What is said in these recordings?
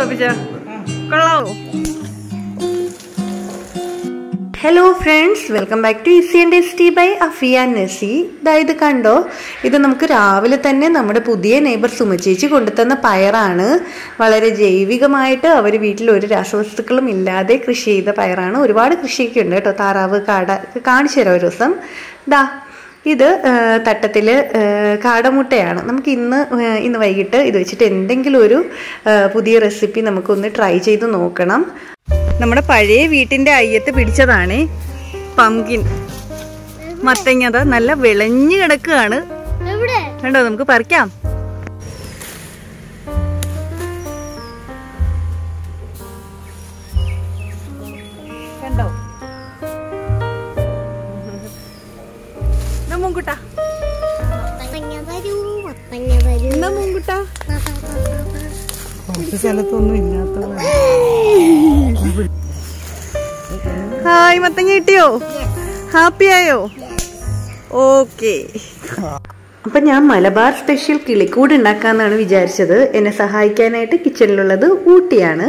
അഭിജ കൊള്ളാവോ hello friends welcome back to easy and tasty by Afiya Nasi ഇതാ ഇത് കണ്ടോ ഇത് നമുക്ക് രാവിലെ തന്നെ നമ്മുടെ പുതിയ നെയ്ബർ സുമചേച്ചി കൊണ്ടുതന്ന പയറാണ് വളരെ ജൈവികമായിട്ട് അവർ വീട്ടിൽ ഒരു രാസവസ്തുക്കളും ഇല്ലാതെ കൃഷി ചെയ്ത പയറാണ് ഒരുപാട് കൃഷിയൊക്കെ ഉണ്ട് കേട്ടോ താറാവ് കാട കാണിച്ചു തരാം ഒരു ദിവസം ദാ ഇത് തട്ടത്തിൽ കാടമുട്ടയാണ് നമുക്ക് ഇന്ന് ആ, ഇന്ന് വൈകിട്ട് ഇത് വെച്ചിട്ട് എന്തെങ്കിലും ഒരു ആ, പുതിയ റെസിപ്പി നമുക്കൊന്ന് ട്രൈ ചെയ്ത് നോക്കണം നമ്മുടെ പഴയ വീട്ടിന്റെ അയ്യത്ത് പിടിച്ചതാണ് പംകിൻ മത്തങ്ങത നല്ല വിളഞ്ഞു കിടക്കുകയാണ് എവിടെ കണ്ടോ നമുക്ക് പറിക്കാം കണ്ടോ മുങ്കുട്ട മത്തങ്ങ വരൂ മത്തങ്ങ വരൂ എന്നാ മുങ്കുട്ട കുറച്ച് സ്ഥലത്തൊന്നും ഇല്ലാത്തതാണ് ഹായ് മത്തങ്ങ കിട്ടിയോ ഹാപ്പി ആയോ ഓക്കെ അപ്പൊ ഞാൻ മലബാർ സ്പെഷ്യൽ കിളിക്കൂട് ഉണ്ടാക്കാന്നാണ് വിചാരിച്ചത് എന്നെ സഹായിക്കാനായിട്ട് കിച്ചണിലുള്ളത് ഊട്ടിയാണ്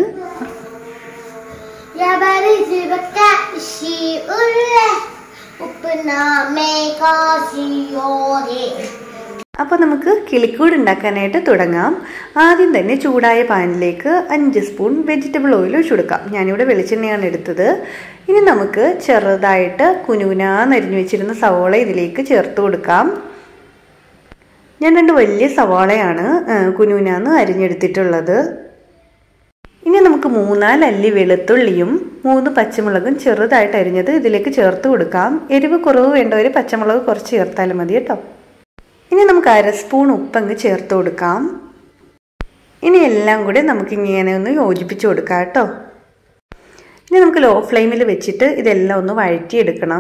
يا بارز بكاشي أوله وبنا ميكاسيوري അപ്പൊ നമുക്ക് കിളിക്കൂട് ഉണ്ടാക്കാനായിട്ട് തുടങ്ങാം ആദ്യം തന്നെ ചൂടായ പാനിലേക്ക് അഞ്ച് സ്പൂൺ വെജിറ്റബിൾ ഓയിൽ ഒഴിച്ചു കൊടുക്കാം ഞാനിവിടെ വെളിച്ചെണ്ണയാണ് എടുത്തത് ഇനി നമുക്ക് ചെറുതായിട്ട് കുനുകുനാന്നരിഞ്ഞു വെച്ചിരുന്ന സവോള ഇതിലേക്ക് ചേർത്ത് കൊടുക്കാം ഞാൻ രണ്ട് വലിയ സവാളയാണ് കുനുകുനാന്ന് അരിഞ്ഞെടുത്തിട്ടുള്ളത് ഇനി നമുക്ക് മൂന്നാല് അല്ലി വെളുത്തുള്ളിയും മൂന്ന് പച്ചമുളകും ചെറുതായിട്ട് അരിഞ്ഞത് ഇതിലേക്ക് ചേർത്ത് കൊടുക്കാം എരിവ് കുറവ് വേണ്ടവർ പച്ചമുളക് കുറച്ച് ചേർത്താലും മതി കേട്ടോ ഇനി നമുക്ക് അര സ്പൂൺ ഉപ്പങ്ങ് ചേർത്ത് കൊടുക്കാം ഇനി എല്ലാം കൂടി നമുക്ക് ഇങ്ങനെ ഒന്ന് യോജിപ്പിച്ച് കൊടുക്കാം കേട്ടോ ഇനി നമുക്ക് ലോ ഫ്ലെയിമിൽ വെച്ചിട്ട് ഇതെല്ലാം ഒന്ന് വഴറ്റിയെടുക്കണം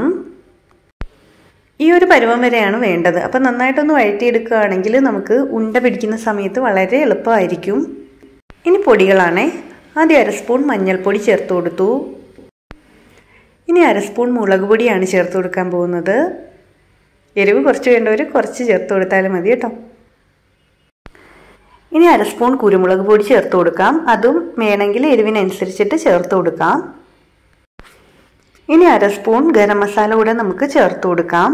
ഈ ഒരു പരുവം വരെയാണ് വേണ്ടത് അപ്പം നന്നായിട്ടൊന്ന് വഴറ്റിയെടുക്കുകയാണെങ്കിൽ നമുക്ക് ഉണ്ട പിടിക്കുന്ന സമയത്ത് വളരെ എളുപ്പമായിരിക്കും ഇനി പൊടികളാണേ ആദ്യം അര സ്പൂൺ മഞ്ഞൾപ്പൊടി ചേർത്ത് കൊടുത്തു ഇനി അര സ്പൂൺ മുളക് പൊടിയാണ് ചേർത്ത് കൊടുക്കാൻ പോകുന്നത് എരിവ് കുറച്ച് വേണ്ടവർ കുറച്ച് ചേർത്ത് കൊടുത്താലും മതി കേട്ടോ ഇനി അര സ്പൂൺ കുരുമുളക് പൊടി ചേർത്ത് കൊടുക്കാം അതും വേണമെങ്കിൽ എരിവിനനുസരിച്ചിട്ട് ചേർത്ത് കൊടുക്കാം ഇനി അര സ്പൂൺ ഗരം മസാല കൂടെ നമുക്ക് ചേർത്ത് കൊടുക്കാം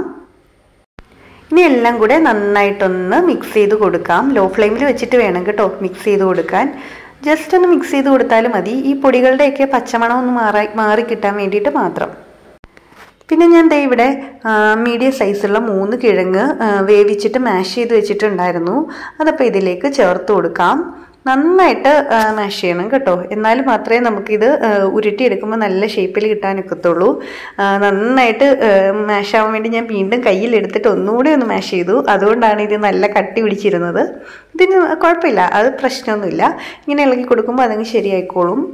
ഇനി എല്ലാം കൂടെ നന്നായിട്ടൊന്ന് മിക്സ് ചെയ്ത് കൊടുക്കാം ലോ ഫ്ലെയിമിൽ വെച്ചിട്ട് വേണം കേട്ടോ മിക്സ് ചെയ്ത് കൊടുക്കാൻ ജസ്റ്റ് ഒന്ന് മിക്സ് ചെയ്ത് കൊടുത്താലും മതി ഈ പൊടികളുടെയൊക്കെ പച്ചമണം ഒന്ന് മാറി മാറി കിട്ടാൻ വേണ്ടിയിട്ട് മാത്രം പിന്നെ ഞാൻ ദേ ഇവിടെ മീഡിയം സൈസുള്ള മൂന്ന് കിഴങ്ങ് ആ, വേവിച്ചിട്ട് മാഷ് ചെയ്ത് വെച്ചിട്ടുണ്ടായിരുന്നു അതപ്പോൾ ഇതിലേക്ക് ചേർത്ത് കൊടുക്കാം നന്നായിട്ട് മാഷ് ചെയ്യണം കേട്ടോ എന്നാൽ മാത്രമേ നമുക്കിത് ആ, ഉരുട്ടിയെടുക്കുമ്പോൾ നല്ല ഷേപ്പിൽ കിട്ടാനൊക്കത്തുള്ളൂ ആ, നന്നായിട്ട് മാഷ് ആവാൻ വേണ്ടി ഞാൻ വീണ്ടും കയ്യിലെടുത്തിട്ട് ഒന്നുകൂടി ഒന്ന് മാഷ് ചെയ്തു അതുകൊണ്ടാണ് ഇത് നല്ല കട്ടി പിടിച്ചിരുന്നത് ഇതിന് കുഴപ്പമില്ല അത് പ്രശ്നമൊന്നുമില്ല ഇങ്ങനെ ഇളക്കി കൊടുക്കുമ്പോൾ അതങ്ങ് ശരിയായിക്കോളും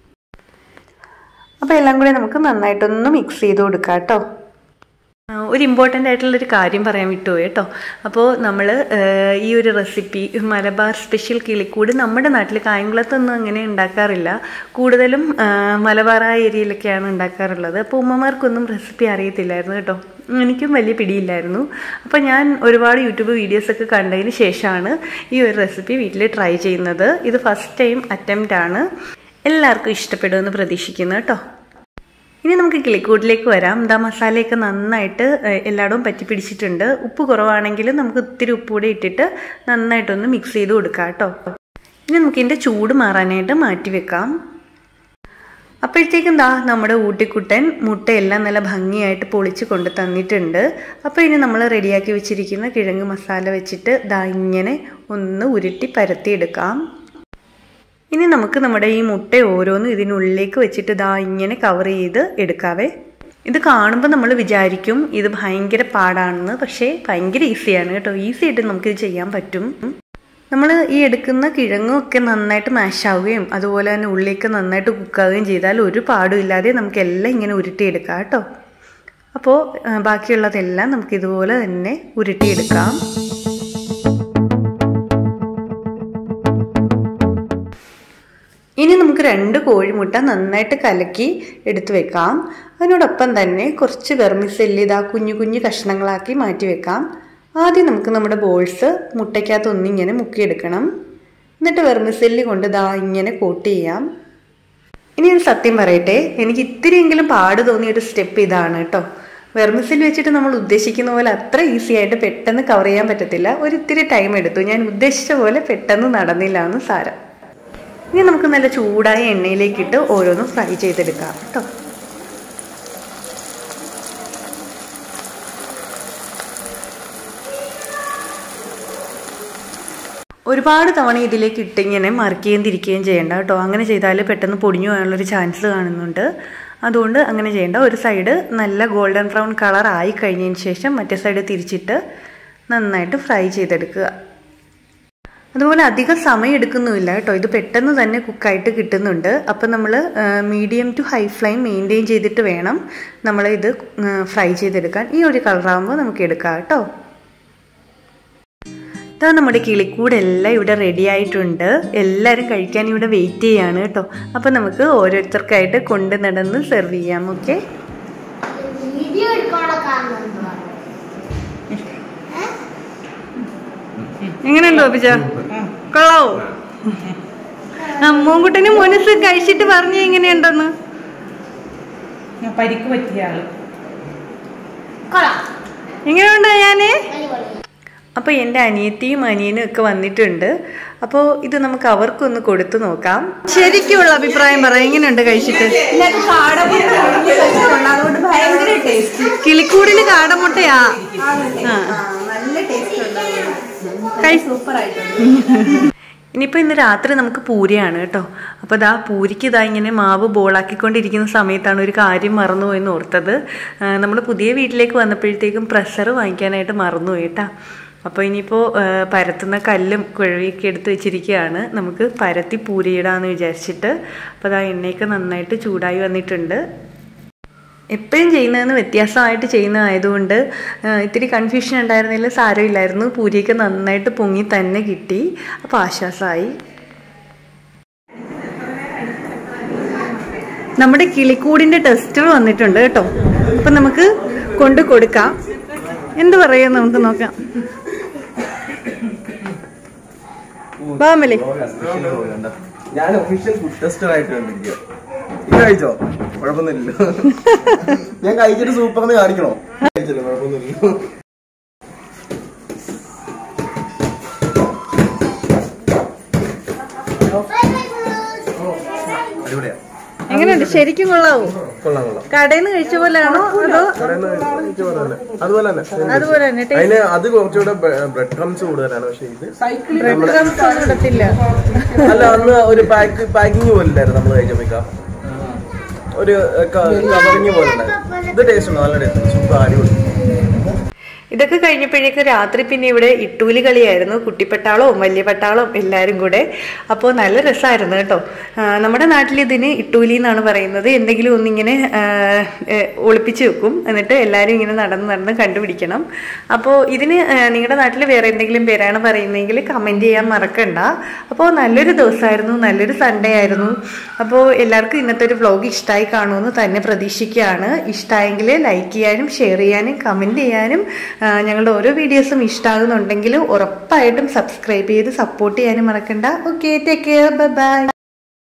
അപ്പോൾ എല്ലാം കൂടി നമുക്ക് നന്നായിട്ടൊന്ന് മിക്സ് ചെയ്ത് കൊടുക്കാം കേട്ടോ ഒരു ഇമ്പോർട്ടൻ്റ് ആയിട്ടുള്ളൊരു കാര്യം പറയാൻ വിട്ടുപോയി കേട്ടോ അപ്പോൾ നമ്മൾ ഈ ഒരു റെസിപ്പി മലബാർ സ്പെഷ്യൽ കിളിക്കൂട് നമ്മുടെ നാട്ടിൽ കായംകുളത്തൊന്നും അങ്ങനെ ഉണ്ടാക്കാറില്ല കൂടുതലും ആ, മലബാർ ആ ഏരിയയിലൊക്കെയാണ് ഉണ്ടാക്കാറുള്ളത് അപ്പോൾ ഉമ്മമാർക്കൊന്നും റെസിപ്പി അറിയത്തില്ലായിരുന്നു കേട്ടോ എനിക്കും വലിയ പിടിയില്ലായിരുന്നു അപ്പോൾ ഞാൻ ഒരുപാട് യൂട്യൂബ് വീഡിയോസൊക്കെ കണ്ടതിന് ശേഷമാണ് ഈ ഒരു റെസിപ്പി വീട്ടിൽ ട്രൈ ചെയ്യുന്നത് ഇത് ഫസ്റ്റ് ടൈം അറ്റംപ്റ്റ് ആണ് എല്ലാവർക്കും ഇഷ്ടപ്പെടുമെന്ന് പ്രതീക്ഷിക്കുന്നു കേട്ടോ ഇനി നമുക്ക് കിളിക്കൂട്ടിലേക്ക് വരാം ദാ മസാലയൊക്കെ നന്നായിട്ട് ഏഹ്, എല്ലായിടവും പറ്റി പിടിച്ചിട്ടുണ്ട് ഉപ്പ് കുറവാണെങ്കിൽ നമുക്ക് ഇത്തിരി ഉപ്പ് കൂടി ഇട്ടിട്ട് നന്നായിട്ടൊന്ന് മിക്സ് ചെയ്ത് കൊടുക്കാം കേട്ടോ ഇനി നമുക്ക് ഇതിൻ്റെ ചൂട് മാറാനായിട്ട് മാറ്റി വെക്കാം അപ്പോഴത്തേക്കും ദാ നമ്മുടെ ഊട്ടിക്കുട്ടൻ മുട്ടയെല്ലാം നല്ല ഭംഗിയായിട്ട് പൊളിച്ച് കൊണ്ട് തന്നിട്ടുണ്ട് അപ്പോൾ ഇനി നമ്മൾ റെഡിയാക്കി വെച്ചിരിക്കുന്ന കിഴങ്ങ് മസാല വെച്ചിട്ട് ദാ ഇങ്ങനെ ഒന്ന് ഉരുട്ടി പരത്തിയെടുക്കാം ഇനി നമുക്ക് നമ്മുടെ ഈ മുട്ട ഓരോന്നും ഇതിനുള്ളിലേക്ക് വെച്ചിട്ട് ദാ ഇങ്ങനെ കവർ ചെയ്ത് എടുക്കാവേ ഇത് കാണുമ്പോൾ നമ്മൾ വിചാരിക്കും ഇത് ഭയങ്കര പാടാണെന്ന് പക്ഷേ ഭയങ്കര ഈസിയാണ് കേട്ടോ ഈസി ആയിട്ട് നമുക്കിത് ചെയ്യാൻ പറ്റും നമ്മൾ ഈ എടുക്കുന്ന കിഴങ്ങും ഒക്കെ നന്നായിട്ട് മാഷ് ആവുകയും അതുപോലെ തന്നെ ഉള്ളിലേക്ക് നന്നായിട്ട് കുക്കാവുകയും ചെയ്താൽ ഒരു പാടും ഇല്ലാതെ നമുക്ക് എല്ലാം ഇങ്ങനെ ഉരുട്ടിയെടുക്കാം കേട്ടോ അപ്പോൾ ആ, ബാക്കിയുള്ളതെല്ലാം നമുക്ക് ഇതുപോലെ തന്നെ ഉരുട്ടിയെടുക്കാം ഇനി നമുക്ക് രണ്ട് കോഴിമുട്ട നന്നായിട്ട് കലക്കി എടുത്തു വെക്കാം അതിനോടൊപ്പം തന്നെ കുറച്ച് വെർമിസെല്ലി ഇതാ കുഞ്ഞു കുഞ്ഞു കഷ്ണങ്ങളാക്കി മാറ്റി വെക്കാം ആദ്യം നമുക്ക് നമ്മുടെ ബോൾസ് മുട്ടയ്ക്കകത്ത് ഒന്നിങ്ങനെ മുക്കിയെടുക്കണം എന്നിട്ട് വെർമിസെല്ലി കൊണ്ട് ദാ ഇങ്ങനെ കോട്ട് ചെയ്യാം ഇനി ഒരു സത്യം പറയട്ടെ എനിക്ക് ഇത്തിരിയെങ്കിലും പാട് തോന്നിയ ഒരു സ്റ്റെപ്പ് ഇതാണ് കേട്ടോ വെർമിസിൽ വെച്ചിട്ട് നമ്മൾ ഉദ്ദേശിക്കുന്ന പോലെ അത്ര ഈസി ആയിട്ട് പെട്ടെന്ന് കവർ ചെയ്യാൻ പറ്റത്തില്ല ഒരു ഇത്തിരി ടൈം എടുത്തു ഞാൻ ഉദ്ദേശിച്ച പോലെ പെട്ടെന്ന് നടന്നില്ല എന്ന് സാരം ഇനി നമുക്ക് നല്ല ചൂടായ എണ്ണയിലേക്കിട്ട് ഓരോന്നും ഫ്രൈ ചെയ്തെടുക്കാം കേട്ടോ ഒരുപാട് തവണ ഇതിലേക്ക് ഇട്ടിങ്ങനെ മറിക്കുകയും തിരിക്കുകയും ചെയ്യേണ്ട കേട്ടോ അങ്ങനെ ചെയ്താൽ പെട്ടെന്ന് പൊടിഞ്ഞു പോകാനുള്ളൊരു ചാൻസ് കാണുന്നുണ്ട് അതുകൊണ്ട് അങ്ങനെ ചെയ്യേണ്ട ഒരു സൈഡ് നല്ല ഗോൾഡൻ ബ്രൗൺ കളർ ആയി കഴിഞ്ഞതിന് ശേഷം മറ്റേ സൈഡ് തിരിച്ചിട്ട് നന്നായിട്ട് ഫ്രൈ ചെയ്തെടുക്കുക അതുപോലെ അധികം സമയം എടുക്കുന്നുമില്ല കേട്ടോ ഇത് പെട്ടെന്ന് തന്നെ കുക്കായിട്ട് കിട്ടുന്നുണ്ട് അപ്പം നമ്മൾ medium to high flame maintain ചെയ്തിട്ട് വേണം നമ്മൾ ഇത് ഫ്രൈ ചെയ്തെടുക്കാൻ ഈ ഒരു കളറാകുമ്പോൾ നമുക്ക് എടുക്കാം കേട്ടോ ഇതാ നമ്മുടെ കിളിക്കൂട് എല്ലാം ഇവിടെ റെഡി ആയിട്ടുണ്ട് എല്ലാവരും കഴിക്കാൻ ഇവിടെ വെയിറ്റ് ചെയ്യാണ് കേട്ടോ അപ്പം നമുക്ക് ഓരോരുത്തർക്കായിട്ട് കൊണ്ട് നടന്ന് സെർവ് ചെയ്യാം ഓക്കെ വീഡിയോ എടുക്കാനുള്ള കാരണം എന്തുവാ? എങ്ങനെയുണ്ടോ അഭിജ കൊള്ളാവോ അമ്മൂൻകുട്ടന് മനസ്സ് കഴിച്ചിട്ട് പറഞ്ഞ എങ്ങനെയുണ്ടെന്ന് പരിക്ക് പറ്റിയ ആള് കൊള്ളാം. എങ്ങനെയുണ്ടോ ഞാന് അടിപൊളി. അപ്പോൾ എൻ്റെ അനിയത്തിയും അനിയനും ഒക്കെ വന്നിട്ടുണ്ട് അപ്പോൾ ഇത് നമുക്ക് അവർക്കൊന്ന് കൊടുത്തു നോക്കാം ശരിക്കുള്ള അഭിപ്രായം പറ എങ്ങനെയുണ്ട് കഴിച്ചിട്ട് അതുകൊണ്ട് ഭയങ്കര ടേസ്റ്റ് കിളിക്കൂടിന് കാടമുട്ടയാ ആ നല്ല ടേസ്റ്റ് കഴി സൂപ്പർ ആയിട്ടുണ്ട് ഇനിയിപ്പോൾ ഇന്ന് രാത്രി നമുക്ക് പൂരിയാണ് കേട്ടോ അപ്പോൾ ദാ പൂരിക്ക് ഇതാ ഇങ്ങനെ മാവ് ബോളാക്കിക്കൊണ്ടിരിക്കുന്ന സമയത്താണ് ഒരു കാര്യം മറന്നുപോയെന്ന് ഓർത്തത് നമ്മൾ പുതിയ വീട്ടിലേക്ക് വന്നപ്പോഴത്തേക്കും പ്രഷർ വാങ്ങിക്കാനായിട്ട് മറന്നുപോയി കേട്ടാ അപ്പോൾ ഇനിയിപ്പോൾ പരത്തുന്ന കല്ലും കുഴവിയൊക്കെ എടുത്ത് വെച്ചിരിക്കുകയാണ് നമുക്ക് പരത്തി പൂരിയിടാന്ന് വിചാരിച്ചിട്ട് അപ്പോൾ അതാ എണ്ണയൊക്കെ നന്നായിട്ട് ചൂടായി വന്നിട്ടുണ്ട് എപ്പോഴും ചെയ്യുന്നതിന് വ്യത്യാസമായിട്ട് ചെയ്യുന്നതായതുകൊണ്ട് ആ, ഇത്തിരി കൺഫ്യൂഷൻ ഉണ്ടായിരുന്നില്ല സാരമില്ലായിരുന്നു പൂരിയൊക്കെ നന്നായിട്ട് പൊങ്ങി തന്നെ കിട്ടി അപ്പോൾ ആശ്വാസമായി നമ്മുടെ കിളിക്കൂടിൻ്റെ ടെസ്റ്റുകൾ വന്നിട്ടുണ്ട് കേട്ടോ അപ്പം നമുക്ക് കൊണ്ട് കൊടുക്കാം എന്ത് പറയുമെന്ന് നമുക്ക് നോക്കാം ബാമലേ ഞാൻ ഒഫീഷ്യൽ ഫുഡ് ടെസ്റ്റർ ആയിട്ട് കണ്ടിരിക്കുക ഇത് കഴിച്ചോ കുഴപ്പമൊന്നുമില്ലല്ലോ ഞാൻ കഴിച്ചിട്ട് സൂപ്പർന്ന് കാണിക്കണോ കഴിച്ചല്ലോ കുഴപ്പമൊന്നുമില്ലല്ലോ അടിപൊളിയാ എങ്ങനെയുണ്ട് ശരിക്കും കൊള്ളാവോ കൊള്ളാം കൊള്ളാം കടയിൽ നിന്ന് കഴിച്ച പോലെയാണോ അതോ പറയുന്ന കഴിച്ച പോലെ തന്നെ. അതുപോലെ തന്നെ same taste. അതുപോലെ തന്നെ taste? അതിന് അത് കുറച്ചുകൂടെ ബ്രെഡ് ക്രംസ് കൂടുതലാണ് പക്ഷെ ഇത് ബ്രെഡ് ക്രംസ് ഒന്നും ഇടത്തില്ല അല്ല അന്ന് ഒരു പാക്ക് പാക്കിങ് പോലെ ഇല്ലായിരുന്നു നമ്മൾ കഴിച്ചപ്പോഴേക്കാ ഒരു കവറിങ് പോലെ ഉണ്ടായിരുന്നു ഇത് ടേസ്റ്റ് ഉണ്ട് നല്ല ടേസ്റ്റ് സൂപ്പർ അടിപൊളി ഇതൊക്കെ കഴിഞ്ഞപ്പോഴേക്ക് രാത്രി പിന്നെ ഇവിടെ ഇട്ടൂലി കളിയായിരുന്നു കുട്ടിപ്പട്ടാളവും വലിയ പട്ടാളവും എല്ലാവരും കൂടെ അപ്പോൾ നല്ല രസമായിരുന്നു കേട്ടോ ആ, നമ്മുടെ നാട്ടിൽ ഇതിന് ഇട്ടൂലി എന്നാണ് പറയുന്നത് എന്തെങ്കിലും ഒന്നിങ്ങനെ ആ, ഏ, ഒളിപ്പിച്ച് വെക്കും എന്നിട്ട് എല്ലാവരും ഇങ്ങനെ നടന്ന് നടന്ന് കണ്ടുപിടിക്കണം അപ്പോൾ ഇതിന് ആ, നിങ്ങളുടെ നാട്ടിൽ വേറെ എന്തെങ്കിലും പേരാണ് പറയുന്നതെങ്കിൽ കമൻറ്റ് ചെയ്യാൻ മറക്കണ്ട അപ്പോൾ നല്ലൊരു ദിവസമായിരുന്നു നല്ലൊരു സൺഡേ ആയിരുന്നു അപ്പോൾ എല്ലാവർക്കും ഇന്നത്തെ ഒരു വ്ലോഗ് ഇഷ്ടമായി കാണുമെന്ന് തന്നെ പ്രതീക്ഷിക്കുകയാണ് ഇഷ്ടമായെങ്കിൽ ലൈക്ക് ചെയ്യാനും ഷെയർ ചെയ്യാനും കമൻറ്റ് ചെയ്യാനും ആ, ഞങ്ങളുടെ ഓരോ വീഡിയോസും ഇഷ്ടമാകുന്നുണ്ടെങ്കിൽ ഉറപ്പായിട്ടും സബ്സ്ക്രൈബ് ചെയ്ത് സപ്പോർട്ട് ചെയ്യാനും മറക്കണ്ട okay take care bye by